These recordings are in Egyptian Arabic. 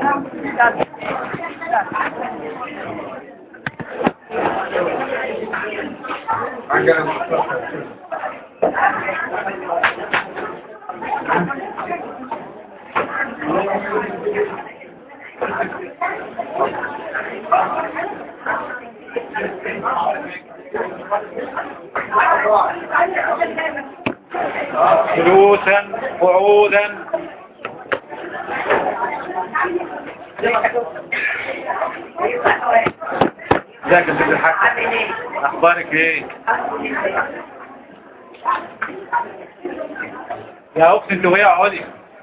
جلوسا قعودا ازيك يا سيدي الحاج اخبارك ايه يا اختي انت وهي اقعدي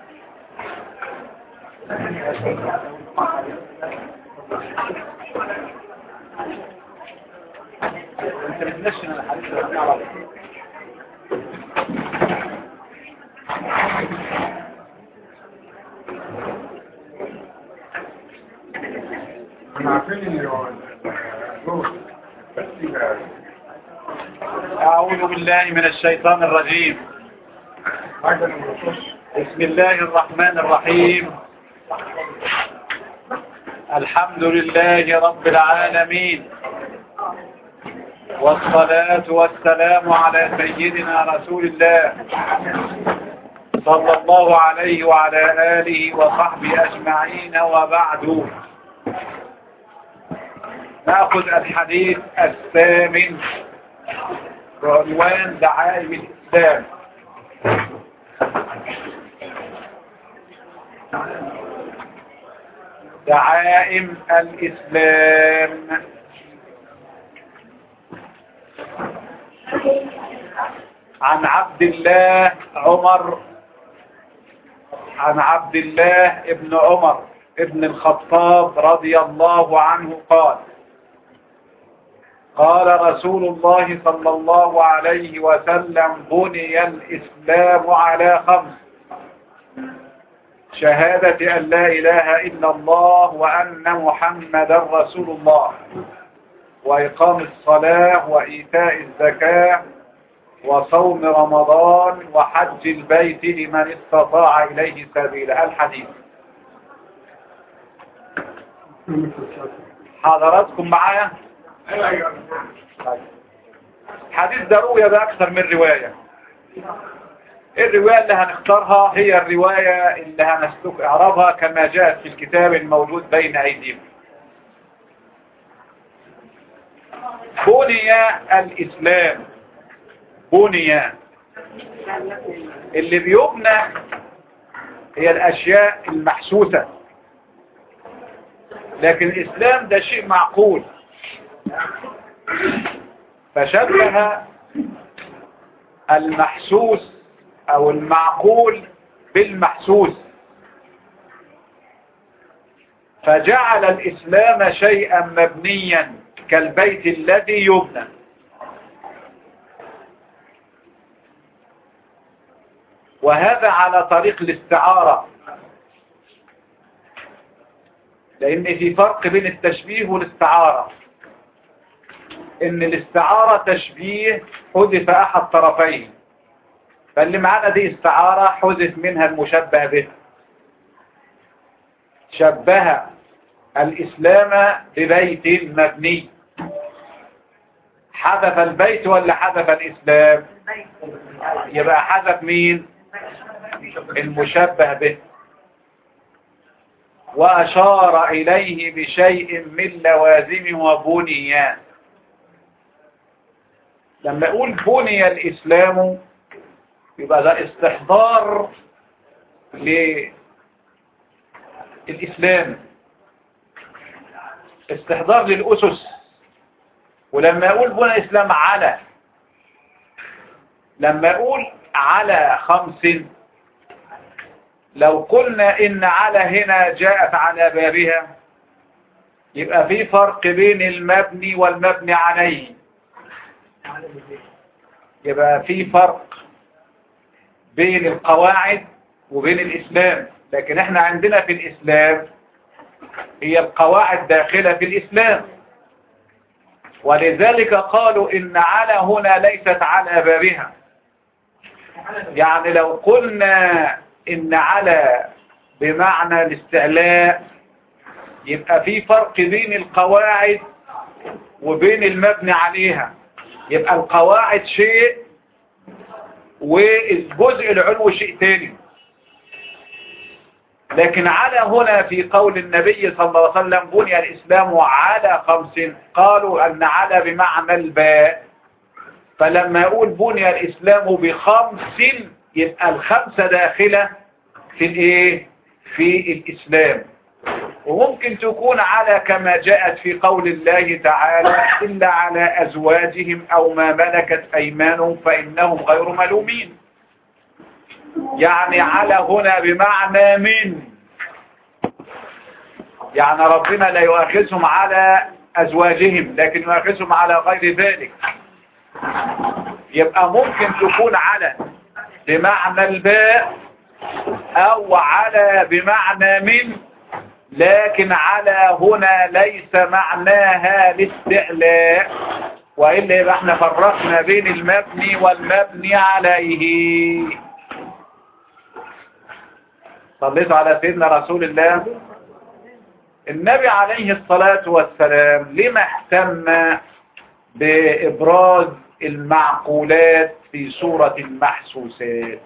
انت بتنشن الحديث ده على طول. احنا عارفين ان هو الجوز بس يبقى أعوذ بالله من الشيطان الرجيم حاجه ما بنخش بسم الله الرحمن الرحيم الحمد لله رب العالمين والصلاة والسلام على سيدنا رسول الله صلى الله عليه وعلى آله وصحبه أجمعين وبعد نأخذ الحديث الثامن بعنوان دعائم الإسلام دعائم الإسلام عن عبد الله عمر عن عبد الله ابن عمر ابن الخطاب رضي الله عنه قال قال رسول الله صلى الله عليه وسلم بني الإسلام على خمس شهادة أن لا إله إلا الله وأن محمدا رسول الله وإقام الصلاة وإيتاء الزكاة وصوم رمضان وحج البيت لمن استطاع إليه سبيلا الحديث حضراتكم معايا الحديث ده رؤية بأكثر من رواية الرواية اللي هنختارها هي الرواية اللي هنسلك اعرابها كما جاءت في الكتاب الموجود بين أيديكم بني الإسلام بني اللي بيبنى هي الأشياء المحسوسة لكن الإسلام ده شيء معقول فشبه المحسوس أو المعقول بالمحسوس فجعل الإسلام شيئا مبنيا كالبيت الذي يبنى وهذا على طريق الاستعارة لأن في فرق بين التشبيه والاستعارة إن الاستعارة تشبيه حذف أحد طرفين فاللي معانا دي استعارة حذف منها المشبه به شبه الإسلام ببيت مبني حذف البيت ولا حذف الإسلام يبقى حذف مين المشبه به وأشار إليه بشيء من لوازم وبنيان لما يقول بني الإسلام يبقى ده استحضار للإسلام استحضار للأسس ولما يقول بني الإسلام على لما يقول على خمس لو قلنا إن على هنا جاءت على بابها يبقى في فرق بين المبني والمبني عليه يبقى في فرق بين القواعد وبين الإسلام لكن احنا عندنا في الإسلام هي القواعد داخلة في الإسلام ولذلك قالوا إن على هنا ليست على بابها يعني لو قلنا إن على بمعنى الاستعلاء يبقى في فرق بين القواعد وبين المبني عليها يبقى القواعد شيء والجزء العلو شيء تاني لكن على هنا في قول النبي صلى الله عليه وسلم بني الإسلام على خمس قالوا أن على بمعنى الباء فلما يقول بني الإسلام بخمس يبقى الخمسة داخلة في الايه في الإسلام وممكن تكون على كما جاءت في قول الله تعالى إلا على أزواجهم أو ما ملكت أيمانهم فإنهم غير ملومين يعني على هنا بمعنى من يعني ربنا لا يؤاخذهم على أزواجهم لكن يؤاخذهم على غير ذلك يبقى ممكن تكون على بمعنى الباء أو على بمعنى من لكن على هنا ليس معناها الاستعلاء وإلا يبقى احنا فرقنا بين المبني والمبني عليه صليتوا على سيدنا رسول الله النبي عليه الصلاة والسلام لما اهتم بإبراز المعقولات في صورة المحسوسات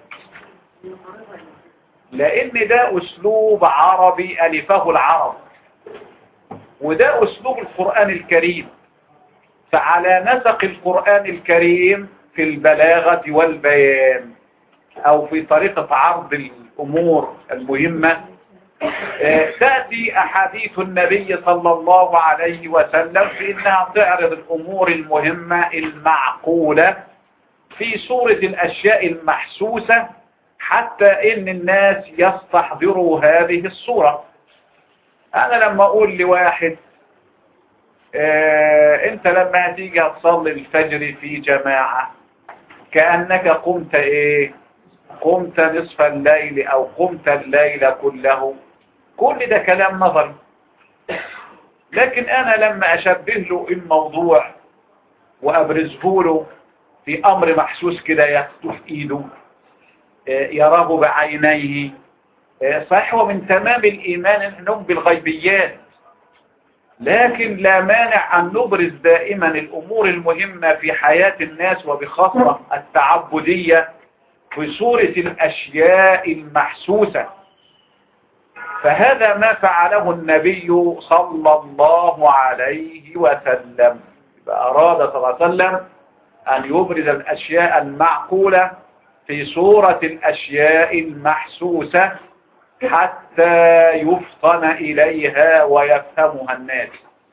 لأن ده أسلوب عربي ألفه العرب وده أسلوب القرآن الكريم فعلى نسق القرآن الكريم في البلاغة والبيان أو في طريقة عرض الأمور المهمة تأتي أحاديث النبي صلى الله عليه وسلم في إنها تعرض الأمور المهمة المعقولة في صورة الأشياء المحسوسة حتى إن الناس يستحضروا هذه الصورة أنا لما أقول لواحد آه أنت لما هتيجي هتصلي الفجر في جماعة كأنك قمت إيه قمت نصف الليل أو قمت الليل كله كل ده كلام نظري لكن أنا لما أشبه له الموضوع وأبرزه له في أمر محسوس كده ياخده في إيده يراه بعينيه صحيح ومن تمام الإيمان أنهم بالغيبيات لكن لا مانع أن نبرز دائما الأمور المهمة في حياة الناس وبخاصة التعبدية في صورة الأشياء المحسوسة فهذا ما فعله النبي صلى الله عليه وسلم أراد صلى الله عليه وسلم أن يبرز الأشياء المعقولة في صورة الأشياء المحسوسة حتى يفطن إليها ويفهمها الناس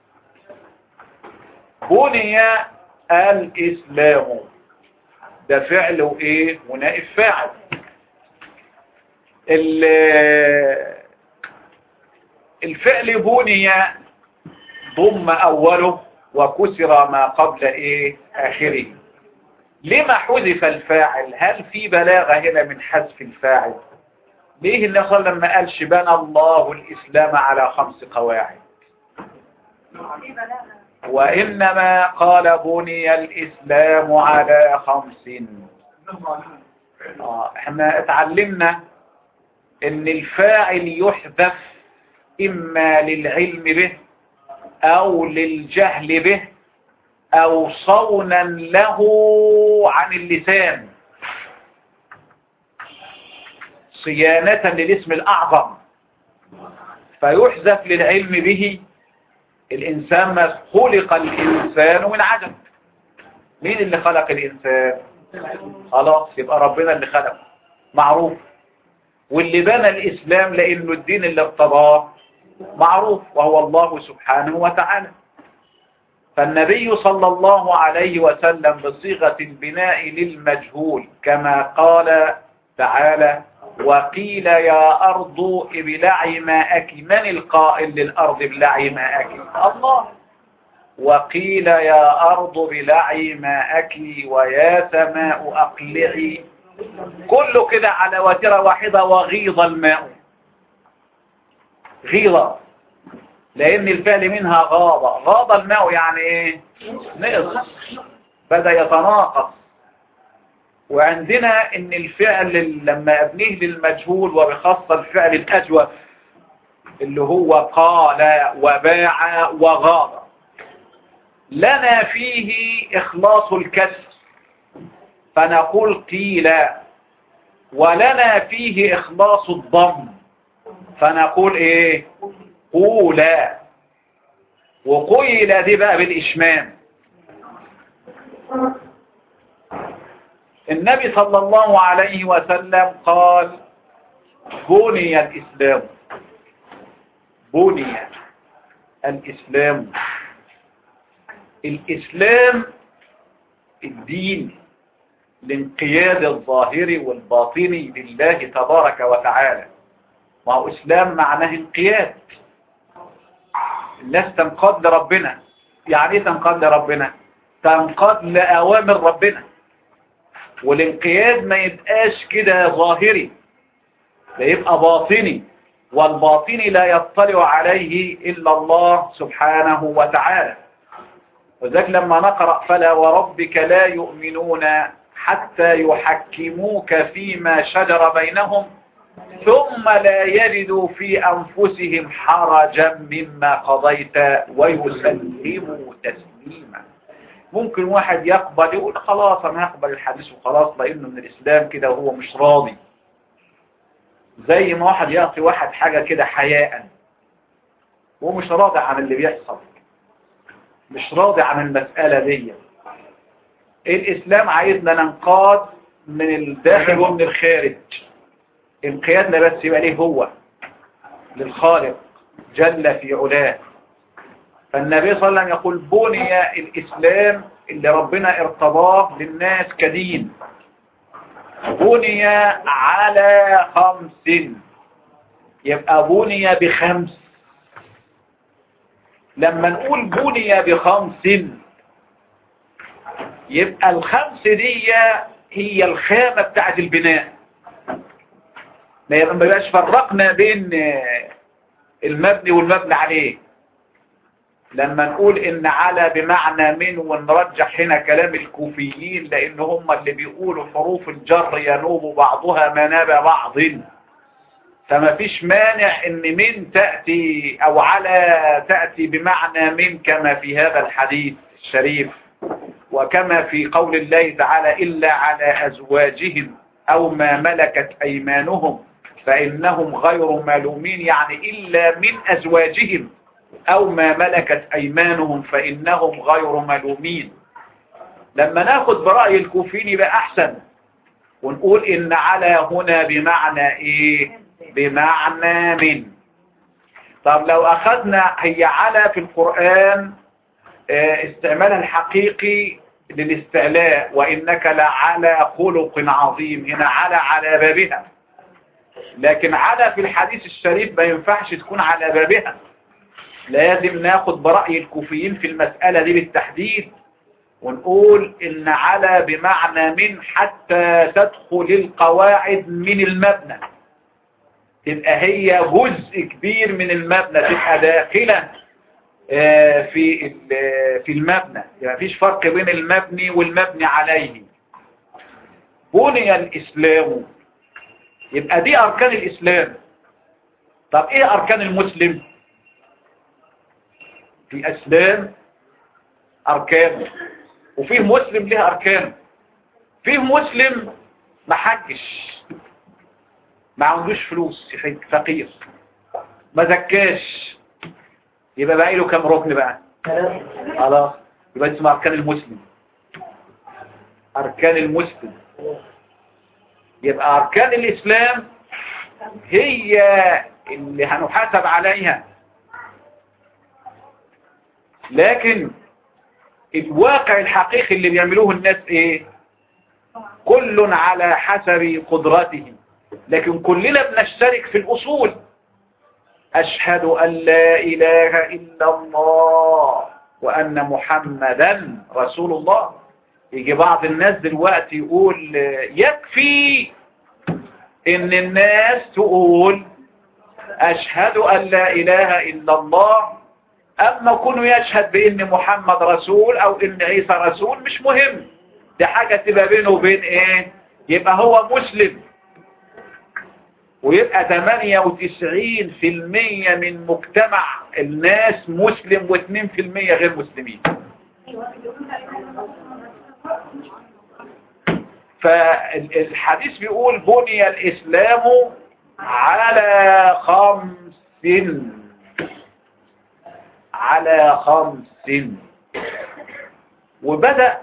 بني الإسلام ده فعل وإيه ونائب فاعل الفعل بني ضم أوله وكسر ما قبل إيه آخره لما حذف الفاعل هل في بلاغة هنا من حذف الفاعل ليه النبي صلى الله عليه وسلم ما قالش بنى الله الإسلام على خمس قواعد وإنما قال بني الإسلام على خمس آه احنا اتعلمنا ان الفاعل يحذف اما للعلم به او للجهل به او صونا له عن اللسان صيانة للاسم الاعظم فيحذف للعلم به الانسان ما خلق الانسان من عدم مين اللي خلق الانسان خلاص يبقى ربنا اللي خلقه معروف واللي بنى الإسلام لأنه الدين اللي ارتضاه معروف وهو الله سبحانه وتعالى فالنبي صلى الله عليه وسلم بصيغة البناء للمجهول كما قال تعالى وقيل يا أرض ابلعي ماءك من القائل للأرض ابلعي ماءك الله وقيل يا أرض بلعي ماءك ويا سماء أقلعي كله كده على وتيرة واحدة وغيض الماء غيضة لأن الفعل منها غاضة غاض الماء يعني ايه نقص بدأ يتناقص وعندنا ان الفعل لما ابنيه للمجهول وبخاصة الفعل الأجوف اللي هو قال وباع وغاض لنا فيه إخلاص الكسر فنقول قيل ولنا فيه إخلاص الضم فنقول إيه قولا وقيل دي بقى بالإشمام النبي صلى الله عليه وسلم قال بني الإسلام بني الإسلام الإسلام الدين الانقياد الظاهري والباطني لله تبارك وتعالى ما هو إسلام معناه انقياد الناس تنقاد لربنا يعني ايه تنقاد لربنا تنقاد لأوامر ربنا والانقياد ما يبقاش كده ظاهري ده يبقى باطني والباطني لا يطلع عليه إلا الله سبحانه وتعالى وذلك لما نقرأ فلا وربك لا يؤمنون حتى يحكموك فيما شجر بينهم ثم لا يجدوا في أنفسهم حرجا مما قضيت ويسلموا تسليما ممكن واحد يقبل يقول خلاص أنا هقبل الحديث وخلاص لأنه من الإسلام كده وهو مش راضي زي ما واحد يعطي واحد حاجة كده حياء ومش راضي عن اللي بيحصل مش راضي عن المسألة دي الإسلام عايزنا ننقاد من الداخل ومن الخارج انقيادنا بس يبقى ليه هو للخالق جل في علاه فالنبي صلى الله عليه وسلم يقول بني الإسلام اللي ربنا ارتضاه للناس كدين بني على خمس يبقى بني بخمس لما نقول بني بخمس يبقى الخمس دي هي الخامة بتاعت البناء ما يبقاش فرقنا بين المبني والمبني عليه لما نقول ان على بمعنى من ونرجح هنا كلام الكوفيين لان هم اللي بيقولوا حروف الجر ينوب بعضها مناب بعض فما فيش مانع ان من تأتي او على تأتي بمعنى من كما في هذا الحديث الشريف وكما في قول الله تعالى إلا على أزواجهم أو ما ملكت أيمانهم فإنهم غير ملومين يعني إلا من أزواجهم أو ما ملكت أيمانهم فإنهم غير ملومين لما ناخد برأي الكوفيين يبقى أحسن ونقول إن على هنا بمعنى إيه بمعنى من طب لو أخذنا هي على في القرآن استعمالا حقيقي للاستعلاء وإنك لعلى خلق عظيم هنا على على بابها لكن على في الحديث الشريف ما ينفعش تكون على بابها لازم ناخد برأي الكوفيين في المسألة دي بالتحديد ونقول إن على بمعنى من حتى تدخل القواعد من المبنى تبقى هي جزء كبير من المبنى تبقى داخلة في في المبنى يعني مفيش فرق بين المبني والمبني عليه بني الإسلام يبقى دي أركان الإسلام طب إيه أركان المسلم في أسلام أركان وفيه مسلم له أركان فيه مسلم ما حجش ما عندوش فلوس فقير ما زكاش يبقى باقي له كام ركن بقى خلاص يبقى اسمه أركان المسلم أركان المسلم يبقى أركان الإسلام هي اللي هنحاسب عليها لكن الواقع الحقيقي اللي بيعملوه الناس ايه كل على حسب قدرته لكن كلنا بنشترك في الأصول أشهد أن لا إله إلا الله وأن محمدا رسول الله يجي بعض الناس دلوقتي يقول يكفي إن الناس تقول أشهد أن لا إله إلا الله أما كونه يشهد بإن محمد رسول أو إن عيسى رسول مش مهم دي حاجة تبقى بينه وبين إيه يبقى هو مسلم ويبقى 98% من مجتمع الناس مسلم و2% غير مسلمين فالحديث بيقول بني الإسلام على خمس على خمس وبدأ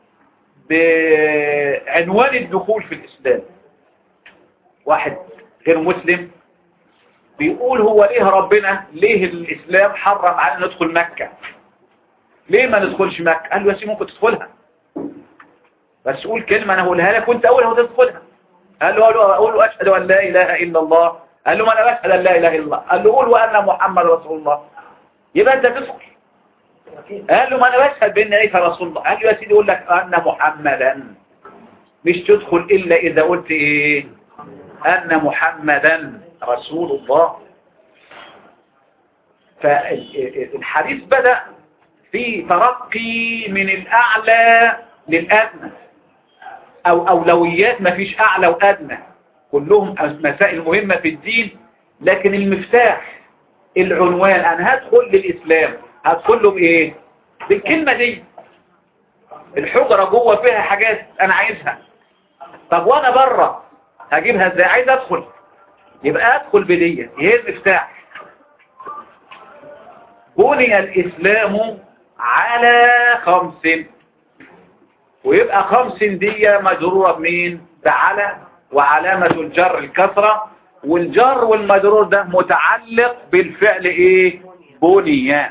بعنوان الدخول في الإسلام واحد غير مسلم بيقول هو ليه ربنا ليه الإسلام حرم علينا ندخل مكة ليه ما ندخلش مكة قال له يا سيدي ممكن تدخلها بس قول كلمة أنا هقولها لك وانت أول هو تدخلها قال له أقول له أشهد أن لا إله إلا الله قال له ما أنا بشهد أن لا إله إلا الله قال له قول وأن محمد رسول الله يبقى أنت تدخل قال له ما أنا بشهد بأن عيسى رسول الله قال له يا سيدي يقول لك أن محمدا مش تدخل إلا إذا قلت إيه أن محمدا رسول الله فالحديث بدأ في ترقي من الأعلى للأدنى أو أولويات ما فيش أعلى وأدنى كلهم مسائل مهمة في الدين لكن المفتاح العنوان أنا هدخل للإسلام هدخل له بإيه بالكلمة دي الحجرة جوه فيها حاجات أنا عايزها طب وأنا بره هجيبها ازاي عايز ادخل يبقى ادخل بدية هي المفتاح بني الاسلام على خمس ويبقى خمس دي مجرورة بمين بعلى وعلامة الجر الكسرة والجر والمجرور ده متعلق بالفعل ايه بني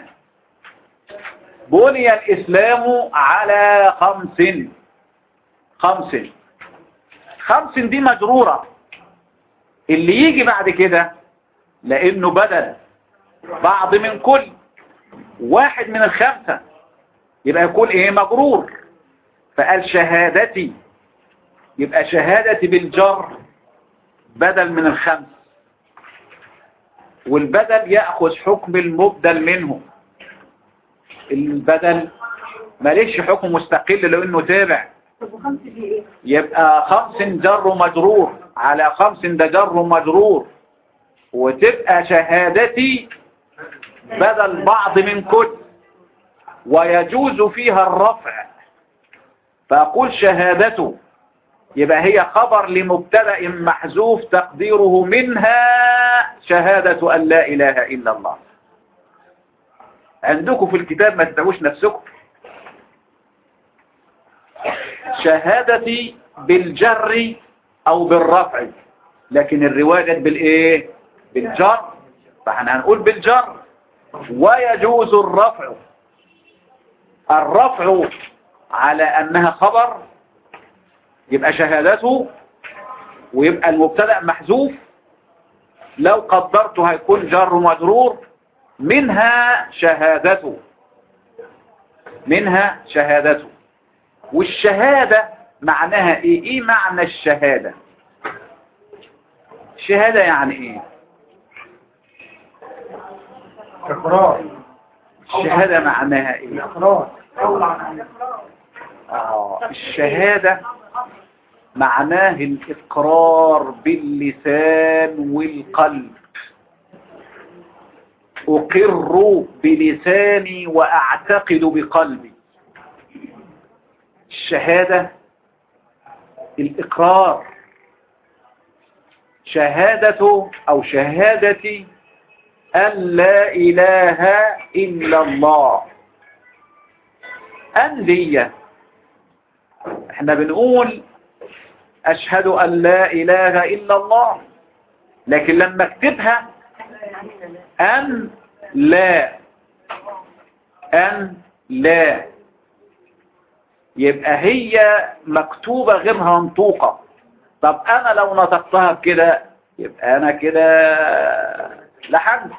بني الاسلام على خمس خمس خمس دي مجرورة اللي يجي بعد كده لانه بدل بعض من كل واحد من الخمسة يبقى يكون ايه مجرور فقال شهادتي يبقى شهادتي بالجر بدل من الخمس والبدل يأخذ حكم المبدل منه البدل ماليش حكم مستقل لو انه تابع يبقى خمس جر مجرور على خمس ده جر مجرور وتبقى شهادتي بدل بعض من كل ويجوز فيها الرفع فأقول شهادته يبقى هي خبر لمبتدأ محذوف تقديره منها شهادة أن لا إله إلا الله عندكم في الكتاب ما تتعوش نفسكم شهادتي بالجر أو بالرفع لكن الرواية بالإيه بالجر فاحنا هنقول بالجر ويجوز الرفع الرفع على أنها خبر يبقى شهادته ويبقى المبتدأ محذوف لو قدرته هيكون جر مجرور منها شهادته منها شهادته والشهادة معناها ايه ايه معنى الشهادة الشهادة يعني ايه إقرار الشهادة معناها ايه الإقرار آه الشهادة معناه الإقرار باللسان والقلب أقر بلساني وأعتقد بقلبي الشهادة الإقرار شهادة أو شهادتي أن لا إله إلا الله أن دي احنا بنقول أشهد أن لا إله إلا الله لكن لما اكتبها أن لا أن لا يبقى هي مكتوبة غير منطوقة طب أنا لو نطقتها بكده يبقى أنا كده لحد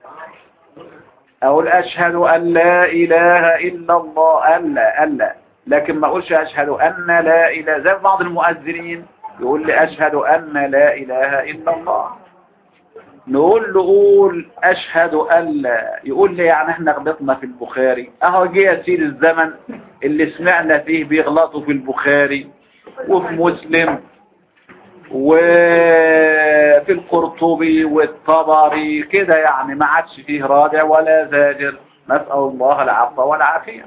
أقول أشهد أن لا إله إلا الله ألا ألا لكن ما أقولش أشهد أن لا إله زي بعض المؤذنين يقول لي أشهد أن لا إله إلا الله نقول له قول أشهد أن لا يقول لي يعني احنا غلطنا في البخاري اهو جه يسير الزمن اللي سمعنا فيه بيغلطوا في البخاري وفي مسلم وفي القرطبي والطبري كده يعني ما عادش فيه رادع ولا زاجر نسأل الله العفو والعافية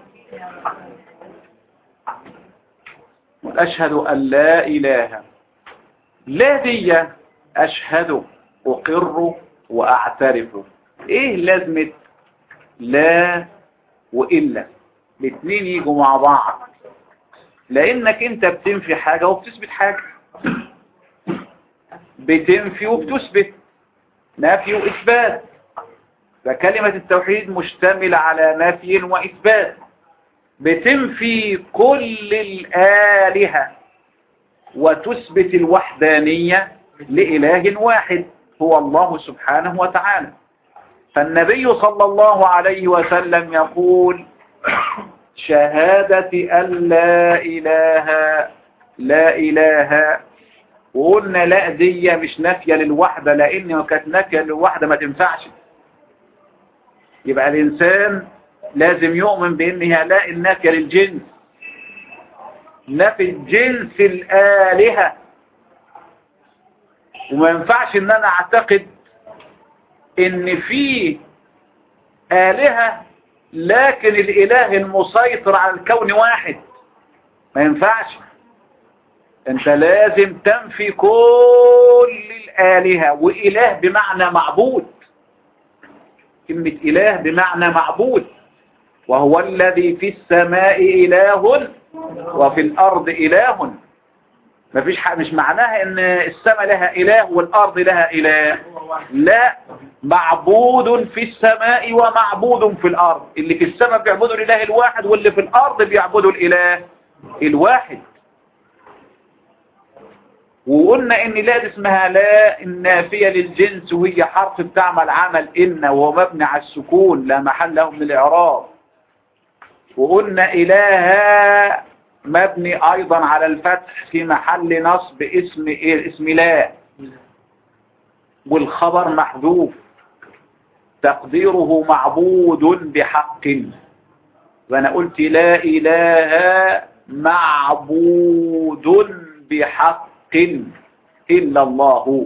أشهد أن لا إله لا دي أشهد أقر وأعترف إيه لازمة لا وإلا الاثنين يجوا مع بعض لأنك أنت بتنفي حاجة وبتثبت حاجة بتنفي وبتثبت نفي وإثبات فكلمة التوحيد مشتملة على نفي وإثبات بتنفي كل الآلهة وتثبت الوحدانية لإله واحد هو الله سبحانه وتعالى فالنبي صلى الله عليه وسلم يقول شهادة أن لا إله لا إله وقلنا لا دي مش نافية للوحدة لأن لو كانت نافية للوحدة ما تنفعش يبقى الإنسان لازم يؤمن بأنها لا النافية للجنس نفي جنس الآلهة وما ينفعش ان انا اعتقد ان في آلهة لكن الاله المسيطر على الكون واحد ما ينفعش انت لازم تنفي كل الآلهة وإله بمعنى معبود كلمة إله بمعنى معبود وهو الذي في السماء إله وفي الأرض إله مفيش حق مش معناها ان السماء لها إله والأرض لها إله لا معبود في السماء ومعبود في الأرض اللي في السماء بيعبدوا الإله الواحد واللي في الأرض بيعبدوا الإله الواحد وقلنا ان لا دي اسمها لا النافية للجنس وهي حرف بتعمل عمل ان وهو مبني على السكون لا محل له من الاعراب وقلنا إله مبني أيضا على الفتح في محل نصب اسم إيه اسم لا والخبر محذوف تقديره معبود بحق وأنا قلت لا إله معبود بحق إلا الله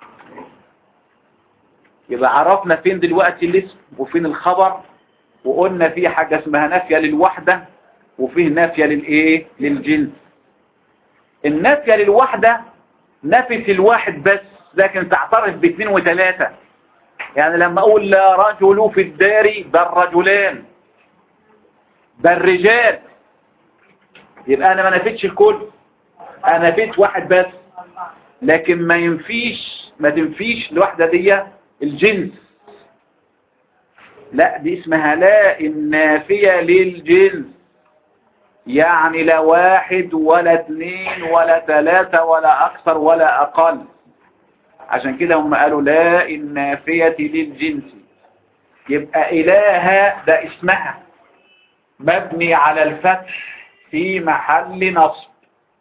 يبقى عرفنا فين دلوقتي الاسم وفين الخبر وقلنا في حاجة اسمها نافية للوحدة وفيه نافية للايه للجنس النافية للوحدة نفت الواحد بس لكن تعترف باثنين وثلاثة يعني لما اقول لا رجل في الدار بل رجلان بل رجال يبقى انا ما نفيتش الكل انا نفيت واحد بس لكن ما ينفيش ما تنفيش الوحدة دي الجنس لا دي اسمها لا النافية للجنس يعني لا واحد ولا اثنين ولا ثلاثة ولا أكثر ولا أقل عشان كده هم قالوا لا النافية للجنس يبقى إله ده اسمها مبني على الفتح في محل نصب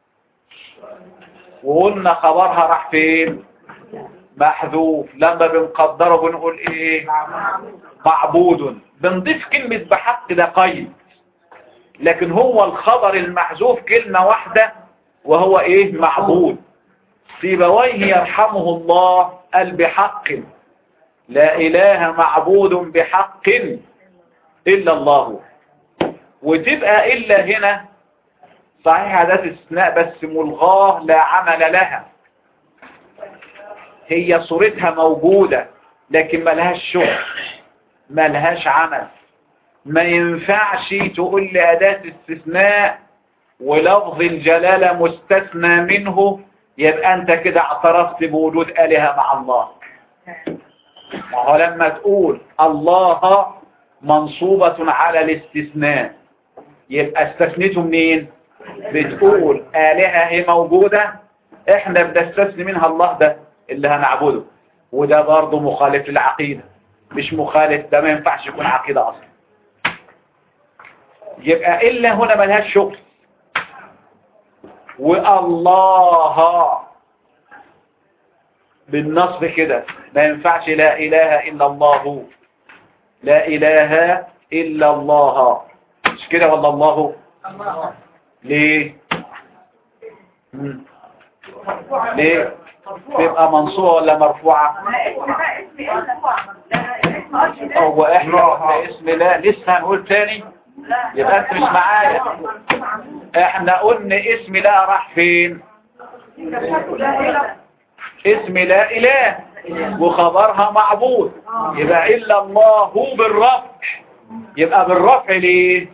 وقلنا خبرها راح فين محذوف لما بنقدره بنقول ايه معبود بنضيف كلمة بحق ده قيد لكن هو الخبر المحذوف كلمة واحدة وهو ايه معبود سيبويه يرحمه الله قال بحق لا اله معبود بحق الا الله وتبقى الا هنا صحيح ده استثناء بس ملغاه لا عمل لها هي صورتها موجودة لكن ملهاش شغل ملهاش عمل ما ينفعش تقول لي أداة استثناء ولفظ الجلالة مستثنى منه يبقى أنت كده اعترفت بوجود آلهة مع الله ما هو لما تقول الله منصوبة على الاستثناء يبقى استثنيته منين بتقول آلهة هي موجودة احنا بنستثني منها الله ده اللي هنعبده وده برضه مخالف للعقيدة مش مخالف ده ما ينفعش يكون عقيدة أصلا يبقى إلا هنا ملهاش شغل والله بالنصب كده ما ينفعش لا إله إلا الله لا إله إلا الله مش كده ولا الله ليه مم. ليه تبقى منصوبة ولا مرفوعة هو احنا قلنا اسم لا لسه هنقول تاني يبقى انت مش معايا احنا قلنا اسم لا راح فين اسم لا اله وخبرها معبود يبقى الا الله بالرفع يبقى بالرفع ليه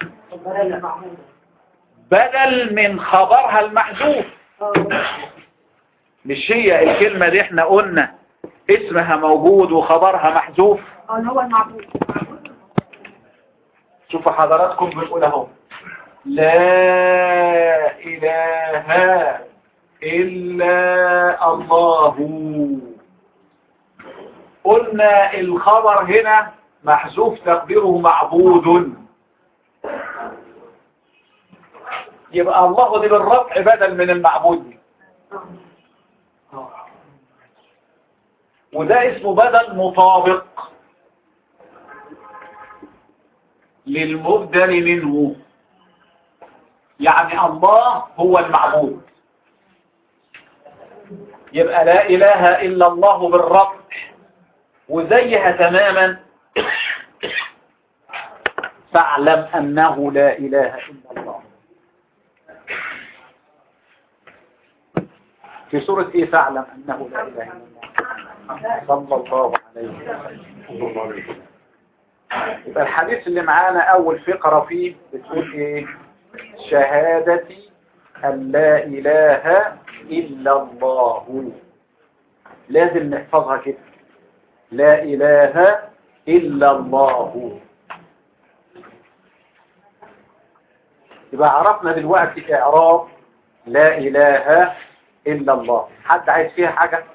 بدل من خبرها المحذوف مش هي الكلمة دي احنا قلنا اسمها موجود وخبرها محذوف اه اللي هو المعبود شوفوا حضراتكم بنقول اهو لا إله إلا الله قلنا الخبر هنا محذوف تقديره معبود يبقى الله دي بالرفع بدل من المعبود دي وده اسمه بدل مطابق للمبدل منه يعني الله هو المعبود يبقى لا إله إلا الله بالرفع وزيها تماما فاعلم أنه لا إله إلا الله في سورة إيه فاعلم أنه لا إله إلا الله صلى الله عليه وسلم يبقى الحديث اللي معانا أول فقرة فيه بتقول إيه شهادة أن لا إله إلا الله لازم نحفظها كده لا إله إلا الله يبقى عرفنا دلوقتي إعراب لا إله إلا الله حد عايز فيها حاجة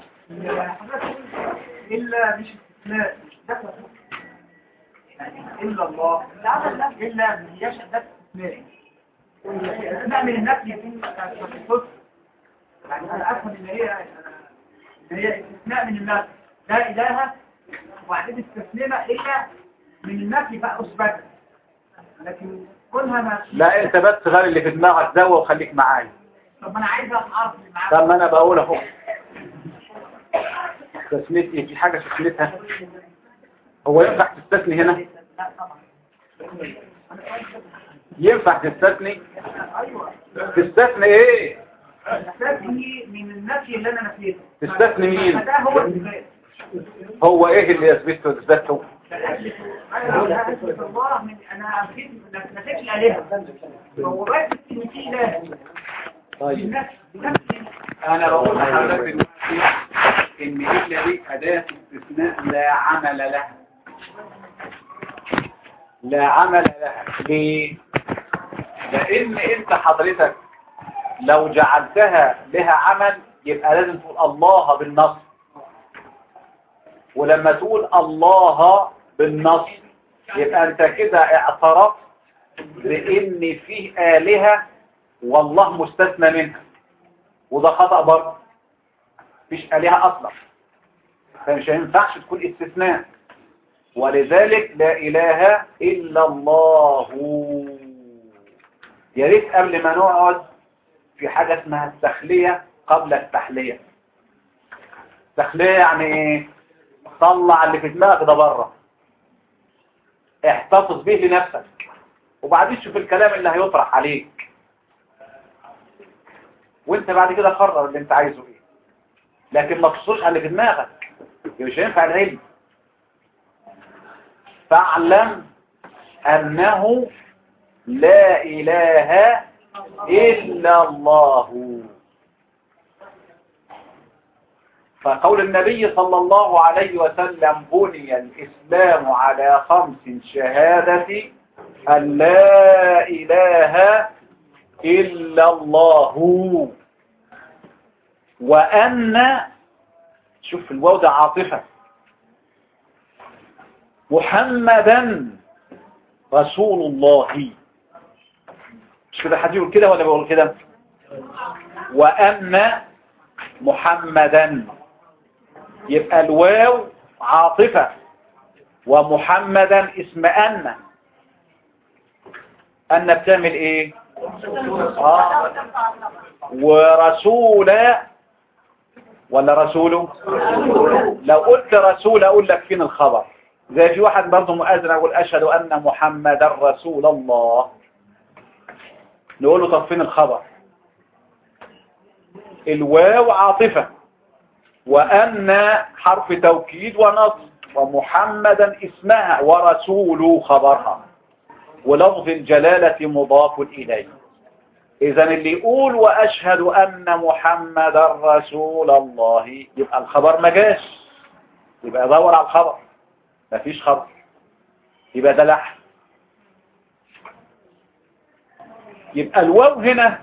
إلا مش استثناء دخل يعني إلا الله إلا مش ده استثناء استثناء من النفي في الحسن يعني أنا أفهم إن هي إن هي استثناء من النفي لا إله وبعدين استثناء إلا من النفي بقى أثبت لكن كونها ما لا انت بس غير اللي في دماغك ده وخليك معايا طب ما أنا عايز أعرف اللي معاك طب ما انا بقول اهو تسمية ايه في حاجة تسميتها هو ينفع تستثني هنا لا طبعا ينفع تستثني أيوه تستثني ايه استثني من النفي اللي أنا نفيته تستثني مين فده هو الإثبات هو ايه اللي يثبته وتثبته أنا أثبت الله من أنا أثبت ما نفيتش الآلهة هو بس إن في إله طيب النفس بنفس انا بقول لحضرتك دلوقتي ان الا دي اداة استثناء لا عمل لها لا عمل لها ليه لان انت حضرتك لو جعلتها لها عمل يبقى لازم تقول الله بالنص ولما تقول الله بالنص يبقى انت كده اعترفت بان فيه آلهة والله مستثنى منها وده خطأ برضه مفيش آلهة أصلا فمش هينفعش تكون استثناء ولذلك لا إله إلا الله يا ريت قبل ما نقعد في حاجة اسمها التخلية قبل التحلية التخلية يعني ايه طلع اللي في دماغك ده بره احتفظ به لنفسك وبعدين شوف الكلام اللي هيطرح عليك وانت بعد كده قرر اللي انت عايزه ايه لكن ما تصوش على اللي في دماغك مش هينفع العلم فاعلم انه لا اله الا الله فقول النبي صلى الله عليه وسلم بني الإسلام على خمس شهادة أن لا إله إلا الله وأن شوف الواو ده عاطفة محمدا رسول الله مش كده حد يقول كده ولا بيقول كده وأن محمدا يبقى الواو عاطفة ومحمدا اسم أن أن بتعمل ايه آه. ورسول ولا رسوله لو قلت رسول اقول لك فين الخبر زي في واحد برضه مؤذن يقول اشهد ان محمدا رسول الله نقول له طب فين الخبر الواو عاطفة وأن حرف توكيد ونصب ومحمدا اسمها ورسول خبرها ولفظ الجلالة مضاف إليه إذا اللي يقول وأشهد أن محمدا رسول الله يبقى الخبر ما جاش يبقى دور على الخبر مفيش خبر يبقى ده لحن يبقى الواو هنا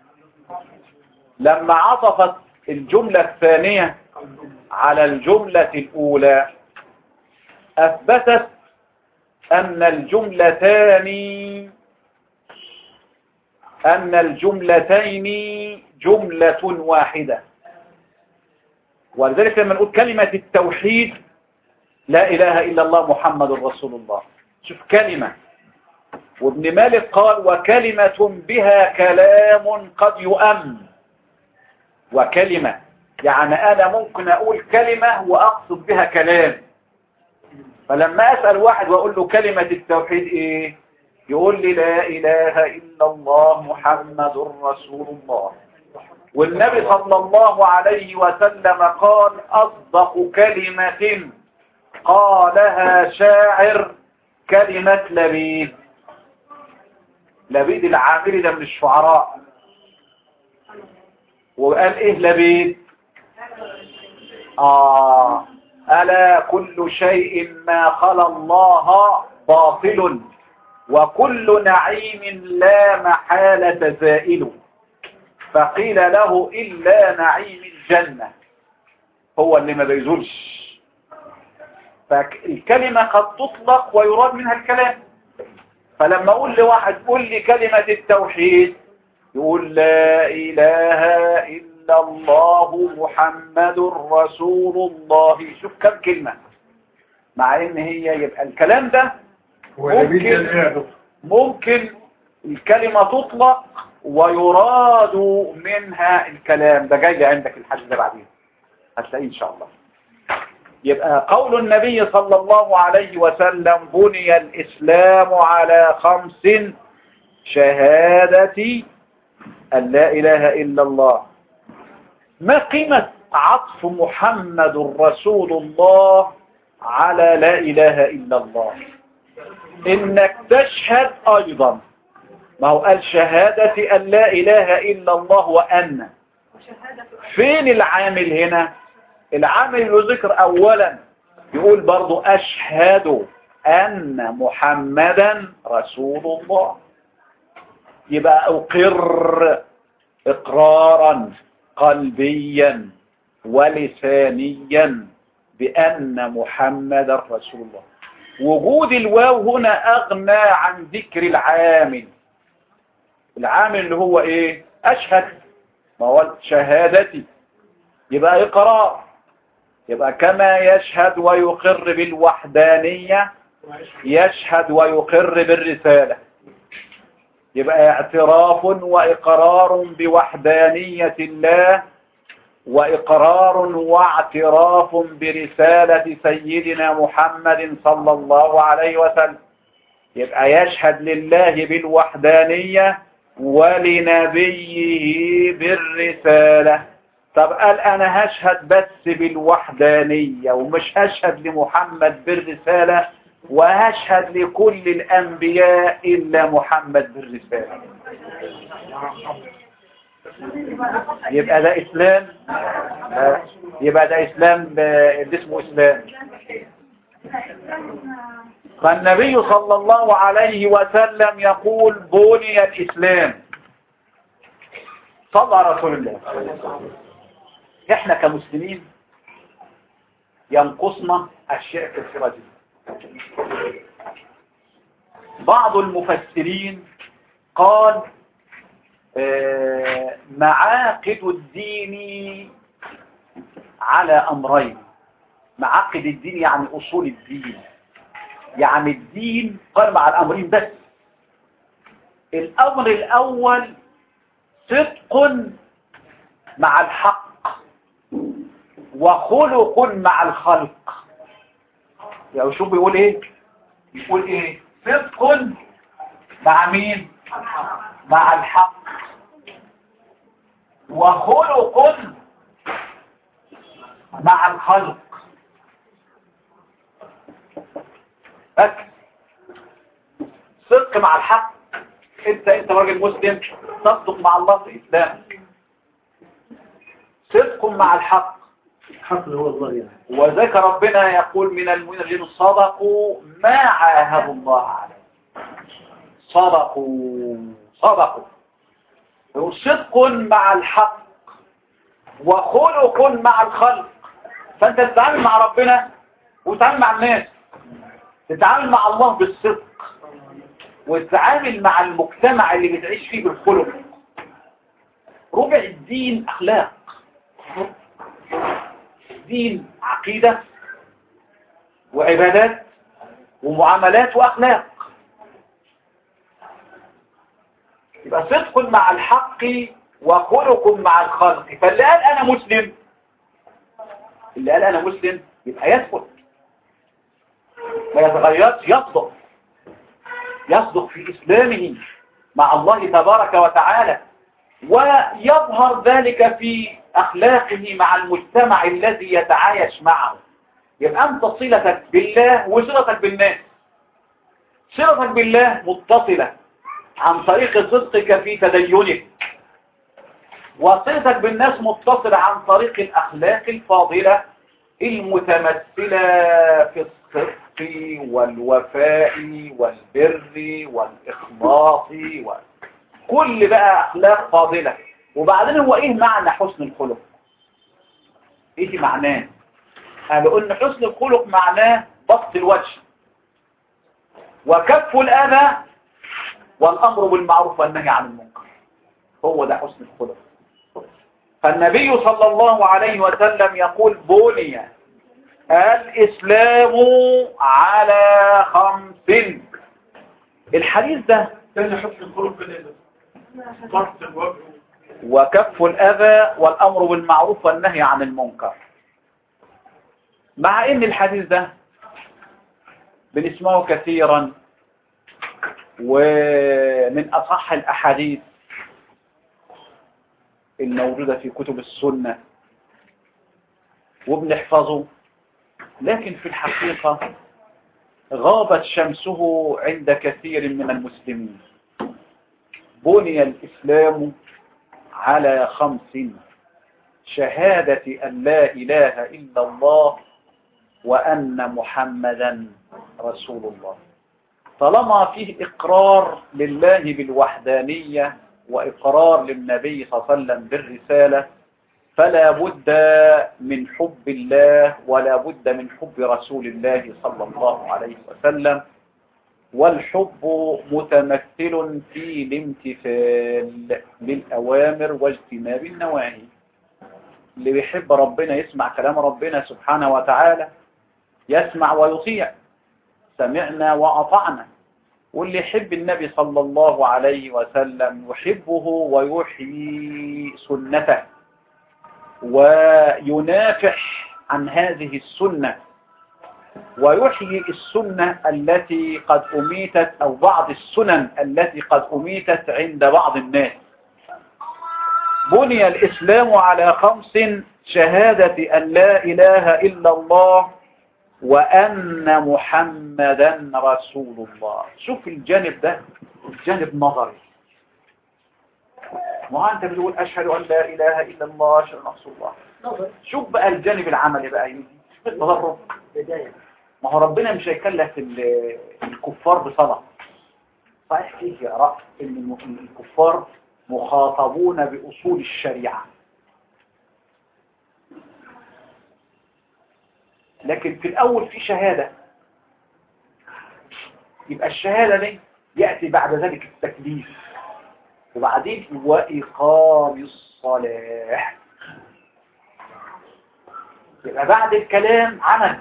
لما عطفت الجملة الثانية على الجملة الأولى أثبتت أن الجملتان أن الجملتين جملة واحدة ولذلك لما نقول كلمة التوحيد لا إله إلا الله محمد رسول الله شوف كلمة وابن مالك قال وكلمة بها كلام قد يؤم وكلمة يعني أنا ممكن أقول كلمة وأقصد بها كلام فلما أسأل واحد وأقول له كلمة التوحيد إيه يقول لي لا إله إلا الله محمد رسول الله والنبي صلى الله عليه وسلم قال أصدق كلمة قالها شاعر كلمة لبيد لبيد العامري ده من الشعراء وقال ايه لبيد آه ألا كل شيء ما خلا الله باطل وكل نعيم لا محالة زائل فقيل له إلا نعيم الجنة هو اللي ما بيزولش فالكلمة قد تطلق ويراد منها الكلام فلما أقول لواحد قول لي كلمة التوحيد يقول لا إله إلا الله محمد رسول الله شوف كم كلمة مع ان هي يبقى الكلام ده ممكن, ممكن الكلمة تطلق ويراد منها الكلام ده جاي عندك الحديث ده بعدين هتلاقيه ان شاء الله يبقى قول النبي صلى الله عليه وسلم بني الإسلام على خمس شهادة أن لا إله إلا الله ما قيمة عطف محمد رسول الله على لا إله إلا الله إنك تشهد أيضا ما هو قال شهادة أن لا إله إلا الله وأن فين العامل هنا العامل ذكر أولا يقول برضو أشهد أن محمدا رسول الله يبقى أقر إقرارا قلبيا ولسانيا بأن محمدا رسول الله وجود الواو هنا أغنى عن ذكر العامل العامل اللي هو إيه أشهد ما هو شهادتي يبقى إقرار يبقى كما يشهد ويقر بالوحدانية يشهد ويقر بالرسالة يبقى اعتراف وإقرار بوحدانية الله وإقرار واعتراف برسالة سيدنا محمد صلى الله عليه وسلم يبقى يشهد لله بالوحدانية ولنبيه بالرسالة طب قال أنا هشهد بس بالوحدانية ومش هشهد لمحمد بالرسالة وهشهد لكل الأنبياء إلا محمد بالرسالة يبقى ده إسلام يبقى ده إسلام اللي اسمه إسلام فالنبي صلى الله عليه وسلم يقول بني الإسلام صلى رسول الله احنا كمسلمين ينقصنا أشياء كثيرة جدا بعض المفسرين قال معاقد الدين على أمرين معاقد الدين يعني أصول الدين يعني الدين قائم على الأمرين بس الأمر الأول صدق مع الحق وخلق مع الخلق يعني شوف بيقول ايه بيقول ايه صدق مع مين مع الحق وخلق مع الخلق أكد صدق مع الحق انت انت راجل مسلم تصدق مع الله في اسلامك صدق مع الحق الحق هو الله يعني وذاك ربنا يقول من المؤمنين الذين صدقوا ما عاهدوا الله عليه صدقوا صدقوا صدق مع الحق وخلق مع الخلق فانت تتعامل مع ربنا وتتعامل مع الناس تتعامل مع الله بالصدق وتتعامل مع المجتمع اللي بتعيش فيه بالخلق ربع الدين اخلاق دين عقيدة وعبادات ومعاملات واخلاق يبقى صدق مع الحق وخلق مع الخلق فاللي قال انا مسلم اللي قال انا مسلم يبقى يثبت ما يتغيرش يصدق يصدق في اسلامه مع الله تبارك وتعالى ويظهر ذلك في اخلاقه مع المجتمع الذي يتعايش معه يبقى انت صلتك بالله وصلتك بالناس صلتك بالله متصلة عن طريق صدقك في تدينك وصلتك بالناس متصلة عن طريق الأخلاق الفاضلة المتمثلة في الصدق والوفاء والبر والإخلاص وكل بقى أخلاق فاضلة وبعدين هو إيه معنى حسن الخلق إيه معناه قالوا إن حسن الخلق معناه بسط الوجه وكف الأذى والأمر بالمعروف والنهي عن المنكر هو ده حسن الخلق فالنبي صلى الله عليه وسلم يقول بني الإسلام على خمس الحديث ده تاني حسن الخلق في الإذن بسط الوجه وكف الأذى والأمر بالمعروف والنهي عن المنكر مع ان الحديث ده بنسمعه كثيرا ومن أصح الأحاديث الموجودة في كتب السنة وبنحفظه لكن في الحقيقة غابت شمسه عند كثير من المسلمين بني الإسلام على خمس شهادة أن لا إله إلا الله وأن محمدا رسول الله طالما فيه إقرار لله بالوحدانية وإقرار للنبي صلى الله عليه وسلم بالرسالة فلا بد من حب الله ولا بد من حب رسول الله صلى الله عليه وسلم والحب متمثل في الامتثال للأوامر واجتناب النواهي اللي بيحب ربنا يسمع كلام ربنا سبحانه وتعالى يسمع ويطيع سمعنا وأطعنا واللي يحب النبي صلى الله عليه وسلم يحبه ويحيي سنته وينافح عن هذه السنة ويحيي السنة التي قد أميتت أو بعض السنن التي قد أميتت عند بعض الناس بني الإسلام على خمس شهادة أن لا إله إلا الله وأن محمدا رسول الله شوف الجانب ده الجانب نظري ما أنت بتقول أشهد أن لا إله إلا الله أشهد أن رسول الله نظر شوف بقى الجانب العملي بقى يجي شوف التدرج بداية ما هو ربنا مش هيكلف ال- الكفار بصلاة صحيح فيه رأي ان الم- الكفار مخاطبون بأصول الشريعة لكن في الأول في شهادة يبقى الشهادة دي يأتي بعد ذلك التكليف وبعدين وإقام الصلاة يبقى بعد الكلام عمل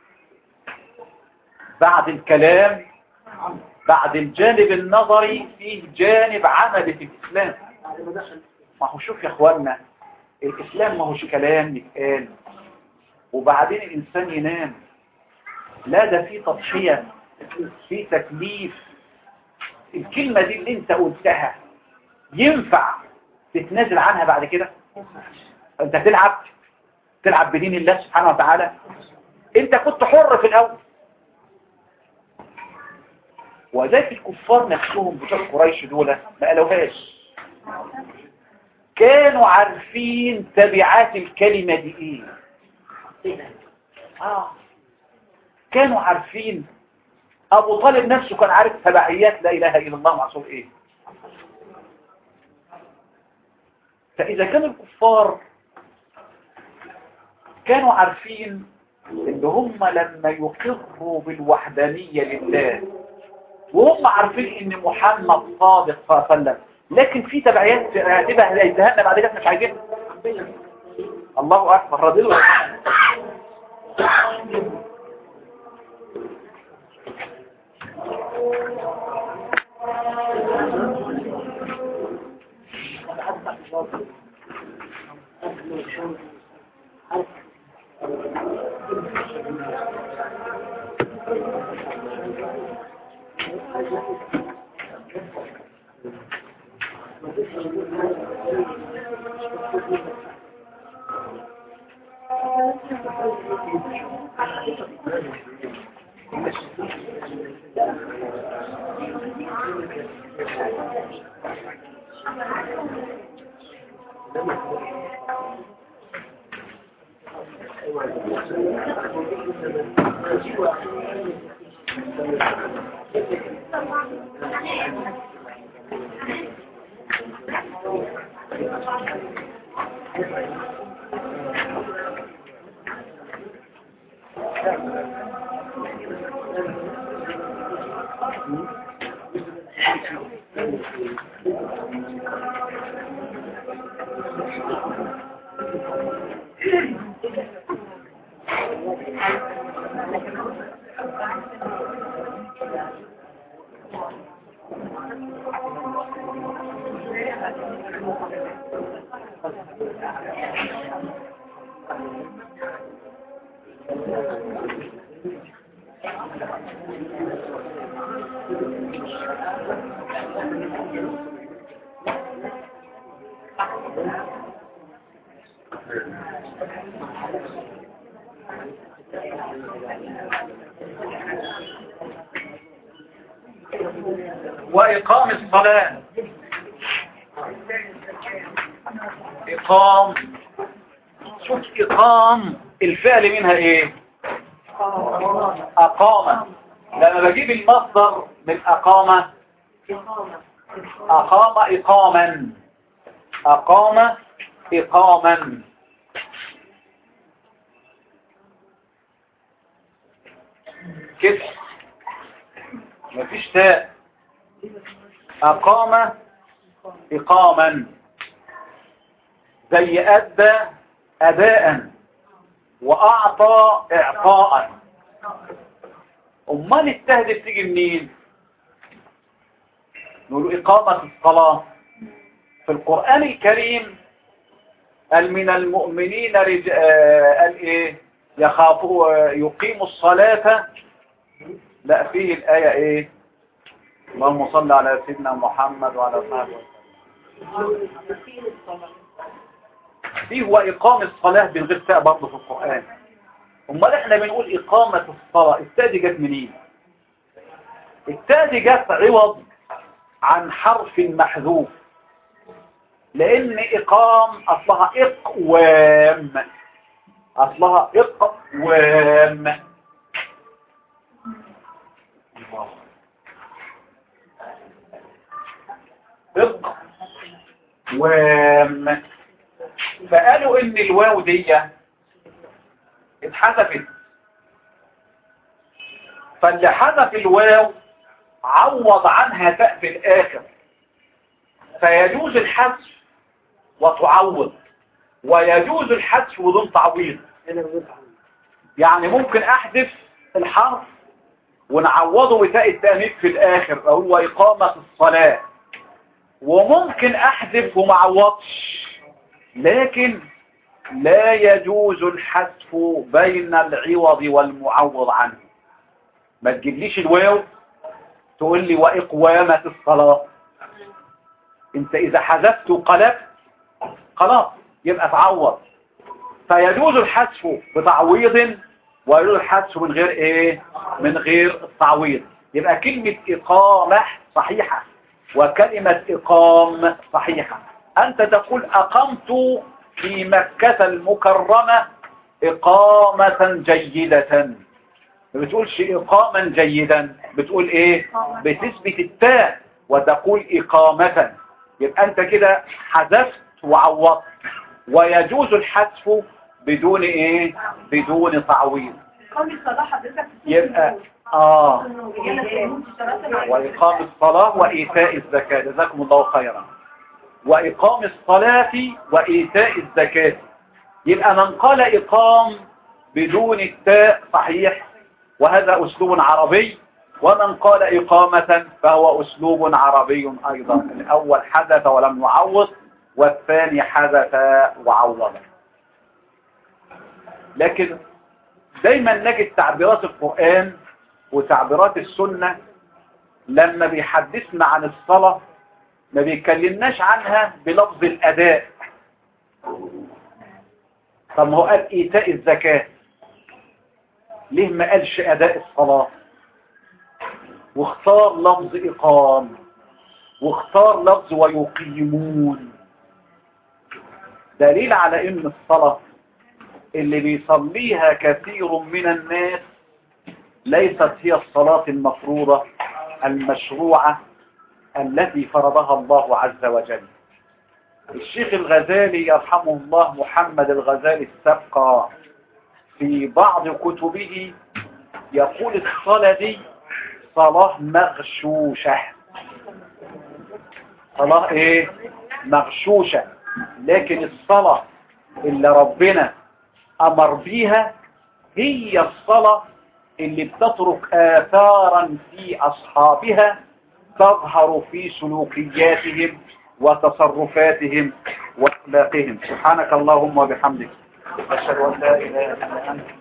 بعد الكلام بعد الجانب النظري فيه جانب عملي في الإسلام بعد ما دخل ما هو شوف يا اخوانا الإسلام ما هوش كلام يتقال وبعدين الإنسان ينام لا ده في تضحية في تكليف الكلمة دي اللي انت قلتها ينفع تتنازل عنها بعد كده انت تلعب تلعب بدين الله سبحانه وتعالى انت كنت حر في الاول وذلك الكفار نفسهم بتوع قريش دول ما قالوهاش كانوا عارفين تبعات الكلمة دي ايه آه. كانوا عارفين ابو طالب نفسه كان عارف تبعيات لا اله الا الله معصوم ايه فاذا كان الكفار كانوا عارفين ان هم لما يقروا بالوحدانية لله وهم عارفين ان محمد صادق صلى الله عليه وسلم لكن في تبعيات هتبقى هيتهنى بعد كده احنا مش عايزينها الله اكبر رضي الله عنه. وإقام الصلاة إقام شوف إقام الفعل منها إيه أقام لما بجيب المصدر من أقام أقام إقاما أقام إقاما كده مفيش تاء أقام إقاما زي أدى أداء وأعطى إعطاء أمال التهدف تيجي منين نقول إقامة الصلاة في القرآن الكريم قال من المؤمنين رج... آه، قال إيه يخافوا يقيموا الصلاة لا فيه الآية إيه اللهم صل على سيدنا محمد وعلى صحبه فيه هو إقام الصلاة بالغير تاء برضه في القرآن امال احنا بنقول إقامة الصلاة التاء دي جت منين التاء دي جت عوض عن حرف محذوف لأن إقام أصلها إقوام أصلها إقوام إقوام فقالوا إن الواو دي اتحذفت فاللي حذف الواو عوض عنها تاء في الآخر فيجوز الحذف وتعوض ويجوز الحذف بدون تعويض يعني ممكن احذف الحرف ونعوضه بتاء التأنيث في الآخر هو إقامة الصلاة وممكن احذف وما اعوضش لكن لا يجوز الحذف بين العوض والمعوض عنه ما تجيبليش الواو تقول لي وإقوامة الصلاة انت إذا حذفت قلبت خلاص يبقى تعوض فيجوز الحذف بتعويض ويجوز الحذف من غير ايه من غير التعويض يبقى كلمة إقامة صحيحة وكلمة إقام صحيحة أنت تقول أقمت في مكة المكرمة إقامة جيدة ما بتقولش إقاما جيدا بتقول إيه بتثبت التاء وتقول إقامة يبقى أنت كده حذفت وعوضت ويجوز الحذف بدون إيه بدون تعويض قومي الصلاة حضرتك يبقى آه يلا وإقام الصلاة وإيتاء الزكاة جزاكم الله خيرا وإقام الصلاة وإيتاء الزكاة يبقى من قال إقام بدون التاء صحيح وهذا أسلوب عربي ومن قال إقامة فهو أسلوب عربي أيضا الأول حدث ولم يعوض والثاني حدث وعوض لكن دايما نجد تعبيرات القرآن وتعبيرات السنة لما بيحدثنا عن الصلاة ما بيكلمناش عنها بلفظ الأداء طب ما هو قال إيتاء الزكاة ليه ما قالش أداء الصلاة واختار لفظ إقام واختار لفظ ويقيمون دليل على إن الصلاة اللي بيصليها كثير من الناس ليست هي الصلاة المفروضة المشروعة التي فرضها الله عز وجل الشيخ الغزالي يرحمه الله محمد الغزالي السبقى في بعض كتبه يقول الصلاة دي صلاة مغشوشة صلاة ايه مغشوشة لكن الصلاة اللي ربنا امر بيها هي الصلاة اللي بتترك آثارا في أصحابها تظهر في سلوكياتهم وتصرفاتهم وأخلاقهم سبحانك اللهم وبحمدك أشهد أن لا إله إلا أنت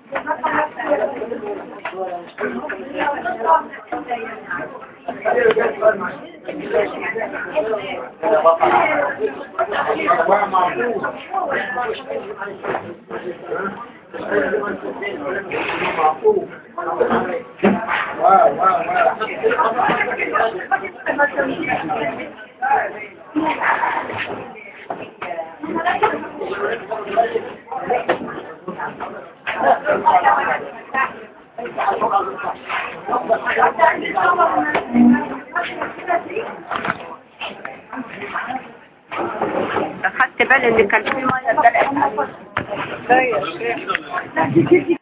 أخدت بالي إن كان في مية اتدلقت